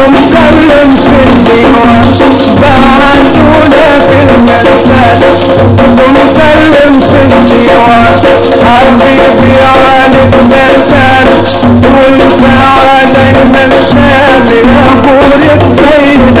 ومكلم في الديوان بعتونا في المرسال ومكلم في الديوان حبيبي على المرسال وانت على المرسال يا بورك سيد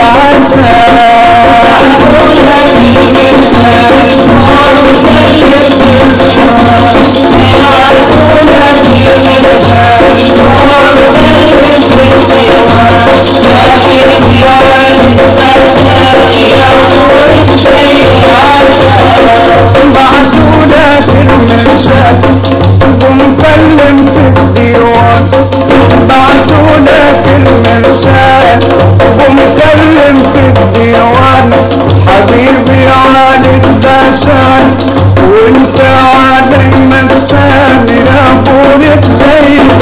بعتونا في المرسال ومكلم في الديوان بعتونا في المرسال ومكلم في الديوان حبيبي على البسان وانت على المرسال يا بورك زيد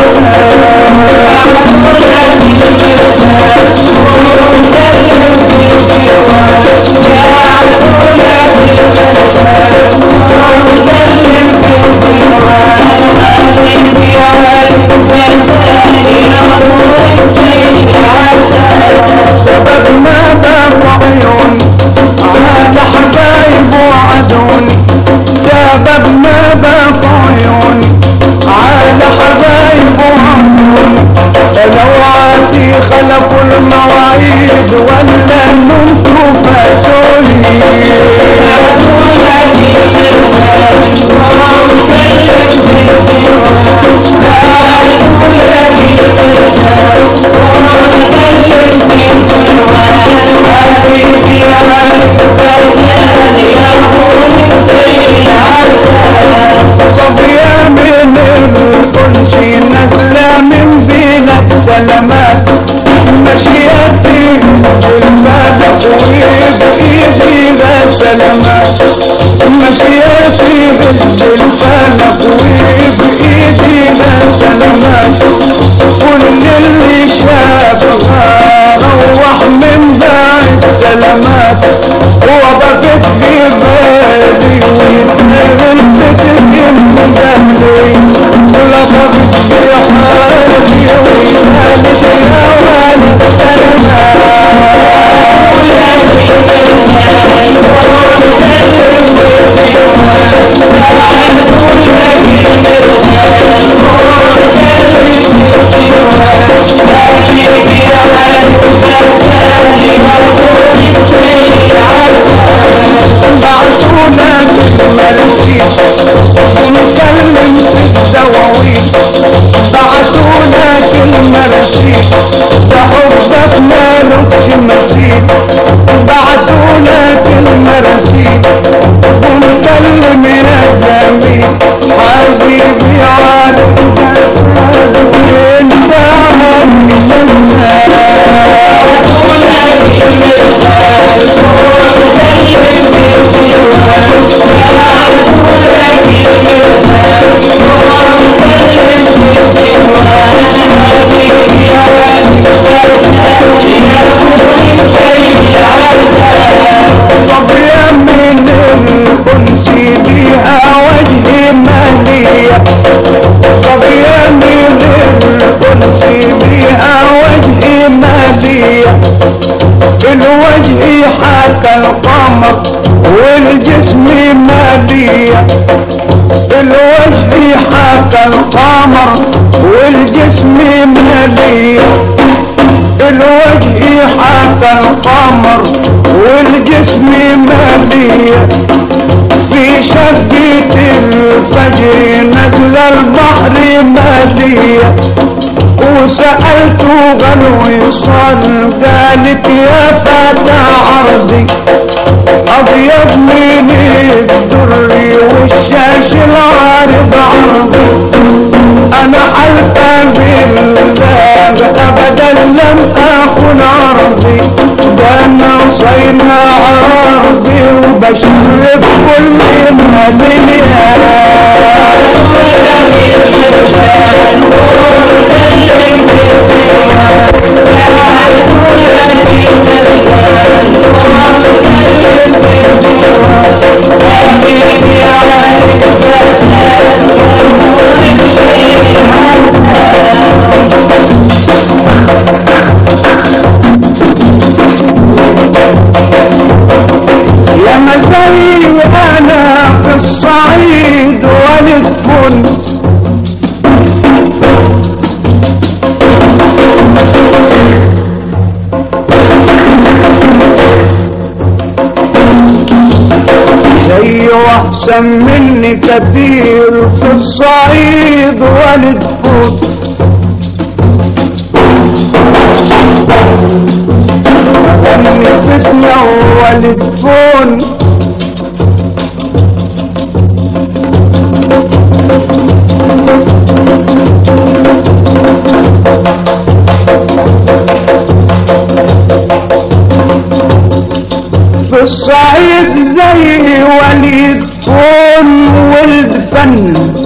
سبب ما بقى عيون على حبايب وعدوني سبب ما بقى عيون على حبايب وعدوني لو عادي خلقوا المواعيد ولا انتوا فاتوني طب يا من القدس نازلة من بلاد سلامات مشيتي بالبلد وبإيدي لا سلامات مشيتي بالفلك وبإيدي لا سلامات كل اللي شافها روح من دار السلامات وضفت في بالي ويتنغل فتك من دهلي ولطفت في حالي ويتنالت يا والد بعتونا في المرسي ونكلم في الدواوين بعتونا في المرسي بحبك مالكش مثيل بعتونا في المرسي ونكلم يا جميل حبيبي عارف انت طب يا من الأنس بها وجه مهدية طب يا من الأنس بها وجه مهدية الوجه حتى القمر والجسم مهدية الوجه حتى القمر والجسم مهدية الوجه حتى القمر والجسم مهدية في شقة الفجر نزل البحر مهدية وسألته غلو يصل قالت يا فتى عرضي أبيض من الدر والشاش العارض عرضي أنا حلفة بالله أبدا لم أكن عرضي ده أنا صينا عرضي وبشرب كل مدينة احسن مني كتير في الصعيد والد فوت غني تسمع والد فون في الصعيد زي وليد فون ولد فن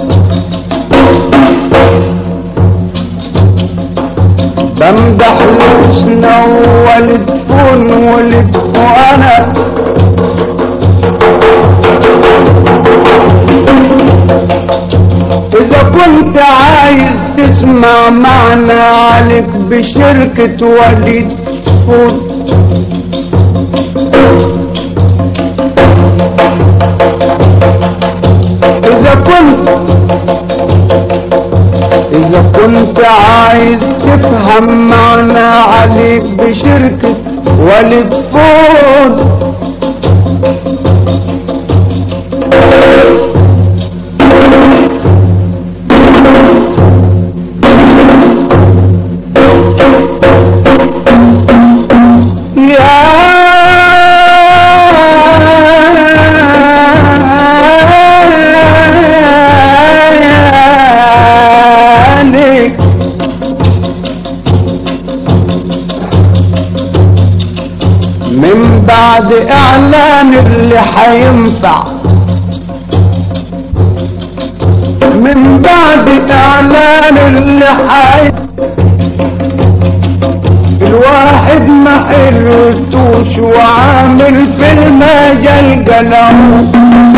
بمدح حسنى ولد فون ولد وانا اذا كنت عايز تسمع معنى عليك بشركة وليد فون إذا كنت إذا كنت عايز تفهم معنى عليك بشركة والد فون يا من بعد اعلان اللي حينفع من بعد اعلان اللي حي الواحد ما حلتوش وعامل في المجال قلم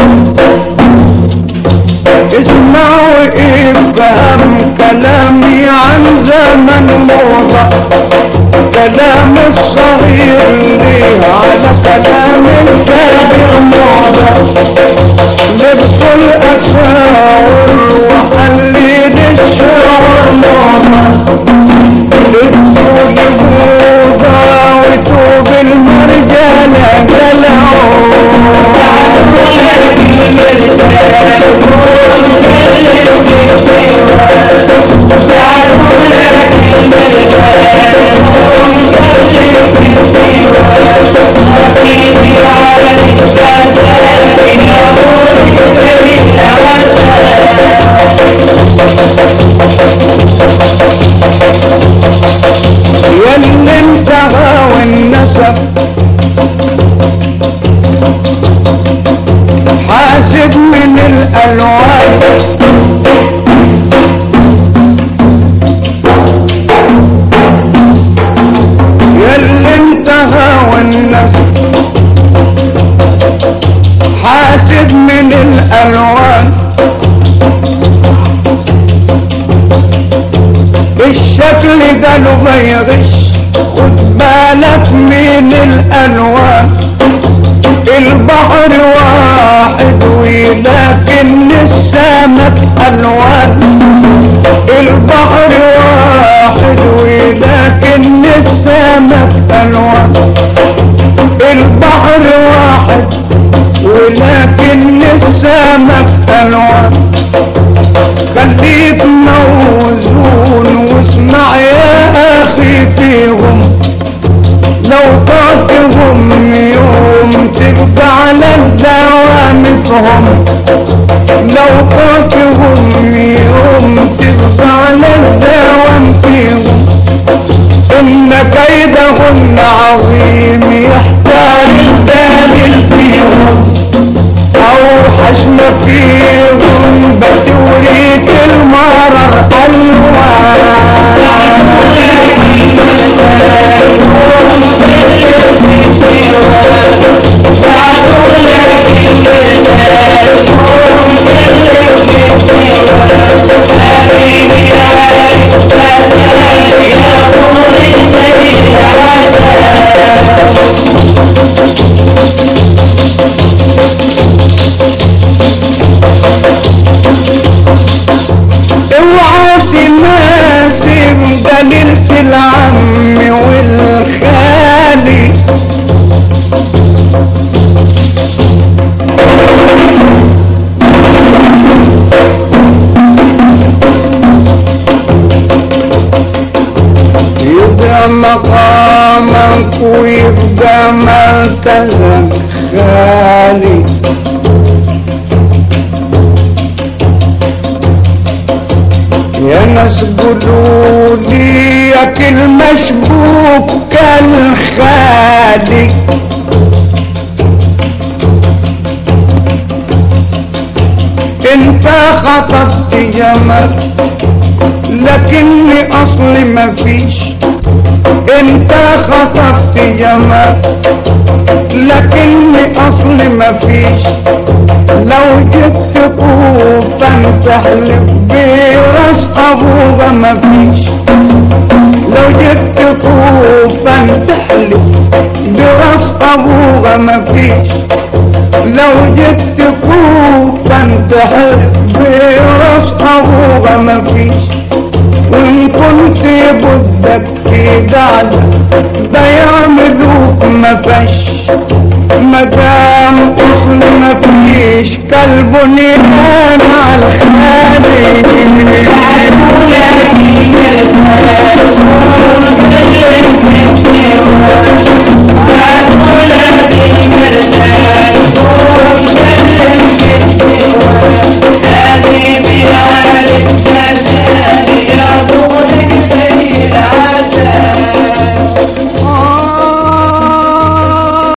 اسمع وافهم كلامي عن زمن موضة كلام الصغير ليه على كلام الكبير موضة لبس الأساور وحليل الشعور موضة لبسوا لبوضة وتوب المرجلة يا اللي انتهى والنسب حاسب من الالوان يا اللي انتهى والنسب حاسب من الالوان الشكل ده له ما يغش خد بالك من الالوان البحر واحد ولكن السمك الوان البحر واحد ولكن السمك الوان البحر واحد ولكن السمك الوان خليك موزون واسمع يا اخي فيهم لو طاقهم يوم تبقى على الدوام فهم لو طاقهم يوم تبقى على الدوام فيهم ان كيدهن عظيم يحتاج الدليل فيهم اوحش ما فيهم بتوريك المرر اوعى مقامك ويبقى مركزك غالي يا ناس قولوا لي يا كلمة شبوك كان خالي انت خطبت جمال لكني اصلي مفيش انت خطبت جمال لكني اصلي مفيش لو جبت كوفا تحلف براس ابوها مفيش لو جبت كوفا تحلف براس ابوها مفيش لو جبت كوفا تحلف براس ابوها مفيش وان كنت بدك في دعوة ده يعملوك مفش مدام اصل مفيش كلب نيران على الخير